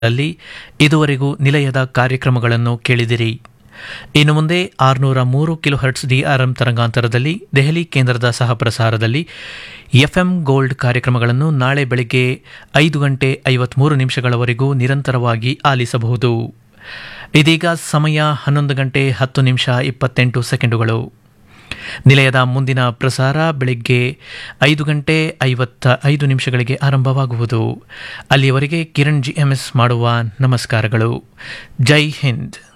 ಅಲ್ಲಿ ಇದುವರೆಗೂ ನಿಲಯದ ಕಾರ್ಯಕ್ರಮಗಳನ್ನು ಕೇಳಿದಿರಿ ಇನ್ನು ಮುಂದೆ ಆರುನೂರ ಮೂರು ಕಿಲೋ ಹರ್ಟ್ಸ್ ಡಿಆರ್ಎಂ ತರಂಗಾಂತರದಲ್ಲಿ ದೆಹಲಿ ಕೇಂದ್ರದ ಸಹ ಪ್ರಸಾರದಲ್ಲಿ ಎಫ್ಎಂ ಗೋಲ್ಡ್ ಕಾರ್ಯಕ್ರಮಗಳನ್ನು ನಾಳೆ ಬೆಳಗ್ಗೆ ಐದು ಗಂಟೆ ಐವತ್ಮೂರು ನಿಮಿಷಗಳವರೆಗೂ ನಿರಂತರವಾಗಿ ಆಲಿಸಬಹುದು ಇದೀಗ ಸಮಯ ಹನ್ನೊಂದು ಗಂಟೆ ಹತ್ತು ನಿಮಿಷ ಇಪ್ಪತ್ತೆಂಟು ಸೆಕೆಂಡುಗಳು ನಿಲಯದ ಮುಂದಿನ ಪ್ರಸಾರ ಬೆಳಿಗ್ಗೆ ಐದು ಗಂಟೆ ಐವತ್ತ ಐದು ನಿಮಿಷಗಳಿಗೆ ಆರಂಭವಾಗುವುದು ಅಲ್ಲಿಯವರೆಗೆ ಕಿರಣ್ ಜಿ ಎಂ ಎಸ್ ಮಾಡುವ ನಮಸ್ಕಾರಗಳು ಜೈ ಹಿಂದ್